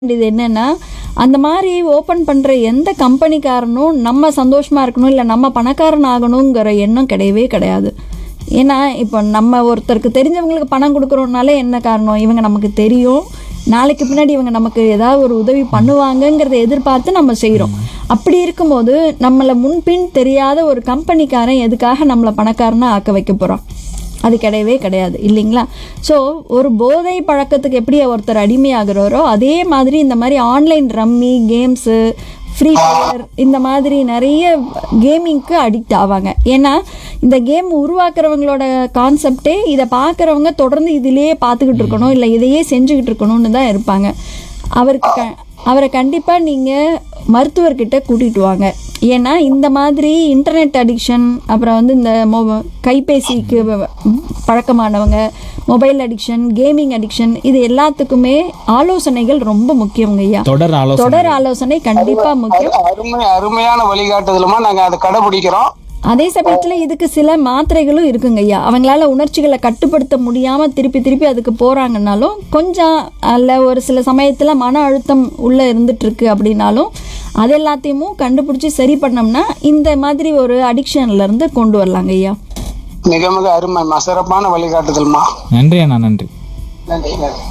வேண்டியது என்னன்னா அந்த மாதிரி ஓப்பன் பண்ணுற எந்த கம்பெனிக்காரனும் நம்ம சந்தோஷமாக இருக்கணும் இல்லை நம்ம பணக்காரன் ஆகணுங்கிற எண்ணம் கிடையவே கிடையாது ஏன்னா இப்போ நம்ம ஒருத்தருக்கு தெரிஞ்சவங்களுக்கு பணம் கொடுக்குறோம்னாலே என்ன காரணம் இவங்க நமக்கு தெரியும் நாளைக்கு பின்னாடி இவங்க நமக்கு ஏதாவது ஒரு உதவி பண்ணுவாங்கங்கிறத எதிர்பார்த்து நம்ம செய்கிறோம் அப்படி இருக்கும்போது நம்மளை முன்பின் தெரியாத ஒரு கம்பெனிக்காரன் எதுக்காக நம்மளை பணக்காரனா ஆக்க வைக்க போகிறான் அது கிடையவே கிடையாது இல்லைங்களா ஸோ ஒரு போதை பழக்கத்துக்கு எப்படி ஒருத்தர் அடிமையாகிறாரோ அதே மாதிரி இந்த மாதிரி online rummy games free fire இந்த மாதிரி நிறைய கேமிங்க்கு அடிக்ட் ஆவாங்க ஏன்னா இந்த கேம் உருவாக்குறவங்களோட கான்செப்டே இதை பார்க்குறவங்க தொடர்ந்து இதிலேயே பார்த்துக்கிட்டு இருக்கணும் இல்லை இதையே செஞ்சுக்கிட்டு இருக்கணும்னு தான் இருப்பாங்க அவருக்கு க அவரை கண்டிப்பாக நீங்கள் மருத்துவர்கிட்ட கூட்டிகிட்டு வாங்க ஏன்னா இந்த மாதிரி இன்டர்நெட் அடிக்ஷன் அப்புறம் வந்து இந்த மொ கைபேசிக்கு வ- பழக்கமானவங்க மொபைல் அடிக்ஷன் கேமிங் அடிக்ஷன் இது எல்லாத்துக்குமே ஆலோசனைகள் ரொம்ப முக்கியங்க ஐயா தொடர் ஆலோசனை தொடர் ஆலோசனை கண்டிப்பாக முக்கியம் அருமை அருமையான வழிகாட்டுதலுமா நாங்க அதை கடைபிடிக்கிறோம் அதே சமயத்தில் இதுக்கு சில மாத்திரைகளும் இருக்குங்க ஐயா அவங்களால உணர்ச்சிகளை கட்டுப்படுத்த முடியாமல் திருப்பி திருப்பி அதுக்கு போகிறாங்கன்னாலும் கொஞ்சம் அல்ல ஒரு சில சமயத்தில் மன அழுத்தம் உள்ளே இருந்துட்டு இருக்கு அப்படின்னாலும் அது எல்லாத்தையுமே கண்டுபிடிச்சி சரி பண்ணோம்னா இந்த மாதிரி ஒரு அடிக்ஷன்ல இருந்து கொண்டு வரலாங்க ஐயா மிக மிக அருமைமா சிறப்பான வழிகாட்டுதல்மா நன்றி அண்ணா நன்றி நன்றி நன்றி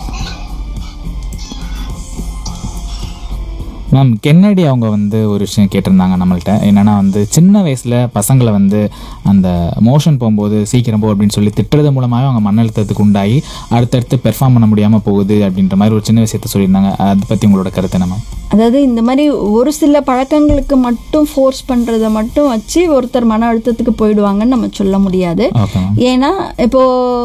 மேம் கென்னடி அவங்க வந்து ஒரு விஷயம் கேட்டிருந்தாங்க நம்மள்ட்ட என்னன்னா வந்து சின்ன வயசுல பசங்களை வந்து அந்த மோஷன் போகும்போது சீக்கிரம் போ அப்படின்னு சொல்லி திட்டுறது மூலமாவே அவங்க மன அழுத்தத்துக்கு உண்டாகி அடுத்தடுத்து பெர்ஃபார்ம் பண்ண முடியாம போகுது அப்படின்ற மாதிரி ஒரு சின்ன விஷயத்த சொல்லியிருந்தாங்க அதை பத்தி உங்களோட கருத்து என்ன மேம் அதாவது இந்த மாதிரி ஒரு சில பழக்கங்களுக்கு மட்டும் ஃபோர்ஸ் பண்ணுறதை மட்டும் வச்சு ஒருத்தர் மன அழுத்தத்துக்கு போயிடுவாங்கன்னு நம்ம சொல்ல முடியாது ஓகே மேம் ஏன்னா இப்போ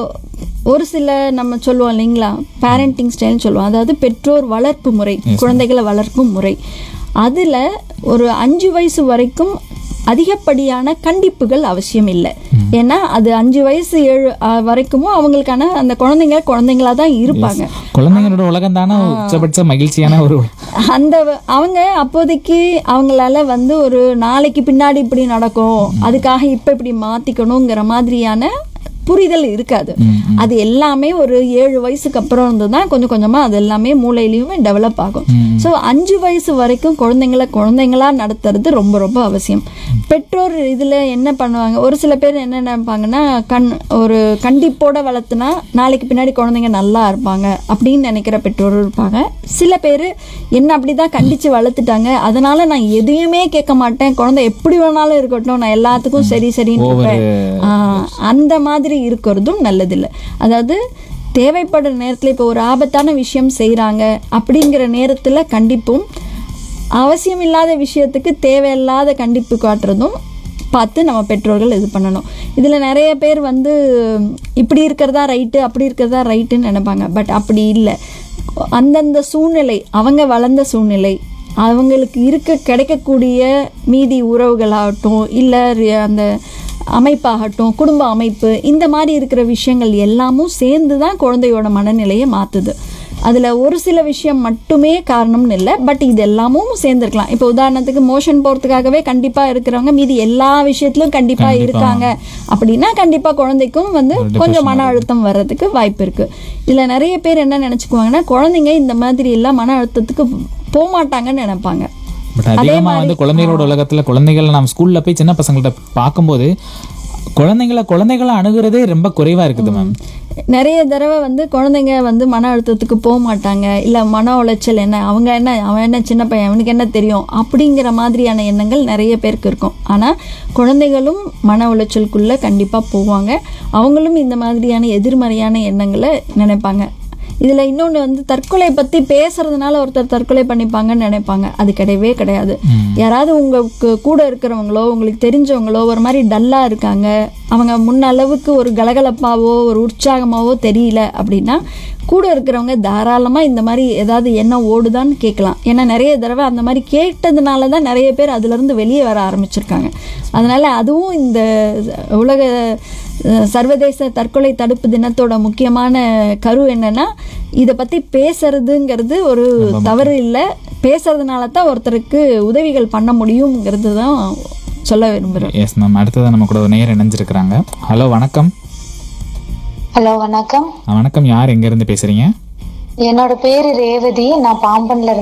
ஒரு சில நம்ம சொல்லுவோம் இல்லைங்களா பேரண்டிங் ஸ்டைல்னு சொல்லுவோம் அதாவது பெற்றோர் வளர்ப்பு முறை குழந்தைகளை வளர்க்கும் முறை அதில் ஒரு அஞ்சு வயசு வரைக்கும் அதிகப்படியான கண்டிப்புகள் அவசியம் இல்லை ஏன்னா அது அஞ்சு வயசு ஏழு ஆ, வரைக்குமும் அவங்களுக்கான அந்த குழந்தைங்க குழந்தைங்களா தான் இருப்பாங்க குழந்தைங்களோட உலகம் தானே உச்சபட்ச மகிழ்ச்சியான ஒரு அந்த வ- அவங்க அப்போதைக்கு அவங்களால வந்து ஒரு நாளைக்கு பின்னாடி இப்படி நடக்கும் அதுக்காக இப்ப இப்படி மாத்திக்கணுங்கிற மாதிரியான புரிதல் இருக்காது அது எல்லாமே ஒரு ஏழு வயசுக்கு அப்புறம் இருந்து தான் கொஞ்சம் கொஞ்சமா அது எல்லாமே மூளையிலயுமே டெவலப் ஆகும் ஸோ அஞ்சு வயசு வரைக்கும் குழந்தைங்களை குழந்தைங்களா நடத்துறது ரொம்ப ரொம்ப அவசியம் பெற்றோர் இதுல என்ன பண்ணுவாங்க ஒரு சில பேர் என்ன நினைப்பாங்கன்னா கண் ஒரு கண்டிப்போட வளர்த்துனா நாளைக்கு பின்னாடி குழந்தைங்க நல்லா இருப்பாங்க அப்படின்னு நினைக்கிற பெற்றோரும் இருப்பாங்க சில பேர் என்ன அப்படிதான் கண்டிச்சு வளர்த்துட்டாங்க அதனால நான் எதையுமே கேட்க மாட்டேன் குழந்தை எப்படி வேணாலும் இருக்கட்டும் நான் எல்லாத்துக்கும் சரி சரின்னு இருப்பேன் ஆஹ், அந்த மாதிரி இருக்கிறதும் நல்லதில்லை அதாவது தேவைப்படுற நேரத்தில் இப்போ ஒரு ஆபத்தான விஷயம் செய்கிறாங்க அப்படிங்கிற நேரத்தில் கண்டிப்பும் அவசியம் இல்லாத விஷயத்துக்கு தேவையில்லாத கண்டிப்பு காட்டுறதும் பார்த்து நம்ம பெற்றோர்கள் இது பண்ணணும் இதில் நிறைய பேர் வந்து இப்படி இருக்கிறதா ரைட்டு அப்படி இருக்கிறதா ரைட்டுன்னு நினைப்பாங்க பட் அப்படி இல்லை அந்தந்த சூழ்நிலை அவங்க வளர்ந்த சூழ்நிலை அவங்களுக்கு இருக்க கிடைக்கக்கூடிய மீதி உறவுகளாகட்டும் இல்லை அந்த அமைப்பாகட்டும் குடும்ப அமைப்பு இந்த மாதிரி இருக்கிற விஷயங்கள் எல்லாமும் சேர்ந்து தான் குழந்தையோட மனநிலையை மாற்றுது அதில் ஒரு சில விஷயம் மட்டுமே காரணம்னு இல்லை பட் இது எல்லாமும் சேர்ந்துருக்கலாம் இப்போ உதாரணத்துக்கு மோஷன் போகிறதுக்காகவே கண்டிப்பாக இருக்கிறவங்க மீதி எல்லா விஷயத்திலும் கண்டிப்பாக இருக்காங்க அப்படின்னா கண்டிப்பாக குழந்தைக்கும் வந்து கொஞ்சம் மன அழுத்தம் வர்றதுக்கு வாய்ப்பு இருக்குது இதில் நிறைய பேர் என்ன நினச்சிக்குவாங்கன்னா குழந்தைங்க இந்த மாதிரி எல்லாம் மன அழுத்தத்துக்கு போக மாட்டாங்கன்னு நினைப்பாங்க பட் அதிகமா வந்து குழந்தைகளோட உலகத்துல குழந்தைகளை நம்ம ஸ்கூல்ல போய் சின்ன பசங்கள்ட்ட பார்க்கும்போது குழந்தைங்கள குழந்தைகளை அணுகுறதே ரொம்ப குறைவா இருக்குது மேம் நிறைய தடவை வந்து குழந்தைங்க வந்து மன அழுத்தத்துக்கு போக மாட்டாங்க இல்லை மன உளைச்சல் என்ன அவங்க என்ன அவன் என்ன சின்ன பையன் அவனுக்கு என்ன தெரியும் அப்படிங்கிற மாதிரியான எண்ணங்கள் நிறைய பேருக்கு இருக்கும் ஆனால் குழந்தைகளும் மன உளைச்சலுக்குள்ளே கண்டிப்பாக போவாங்க அவங்களும் இந்த மாதிரியான எதிர்மறையான எண்ணங்களை நினைப்பாங்க இதில் இன்னொன்று வந்து தற்கொலை பற்றி பேசுறதுனால ஒருத்தர் தற்கொலை பண்ணிப்பாங்கன்னு நினைப்பாங்க அது கிடையவே கிடையாது யாராவது உங்களுக்கு கூட இருக்கிறவங்களோ உங்களுக்கு தெரிஞ்சவங்களோ ஒரு மாதிரி டல்லாக இருக்காங்க அவங்க முன்ன அளவுக்கு ஒரு கலகலப்பாவோ ஒரு உற்சாகமாவோ தெரியல அப்படின்னா கூட இருக்கிறவங்க தாராளமாக இந்த மாதிரி ஏதாவது எண்ணம் ஓடுதான்னு கேட்கலாம் ஏன்னா நிறைய தடவை அந்த மாதிரி கேட்டதுனால தான் நிறைய பேர் அதுலேருந்து வெளியே வர ஆரம்பிச்சிருக்காங்க அதனால அதுவும் இந்த உலக அஹ், சர்வதேச தற்கொலை தடுப்பு தினத்தோட முக்கியமான கரு என்னன்னா இதை பற்றி பேசுறதுங்கிறது ஒரு தவறு இல்லை பேசுறதுனால தான் ஒருத்தருக்கு உதவிகள் பண்ண முடியுங்கிறது தான் சொல்ல விரும்புகிறேன் எஸ் மேம் அடுத்தது நம்ம கூட ஒரு நேர் இணைஞ்சிருக்கிறாங்க ஹலோ வணக்கம் ஹலோ வணக்கம் ஆ, வணக்கம் யார் எங்க இருந்து பேசுறீங்க என்னோட பேரு ரேவதி நான் பாம்பன்ல இருந்து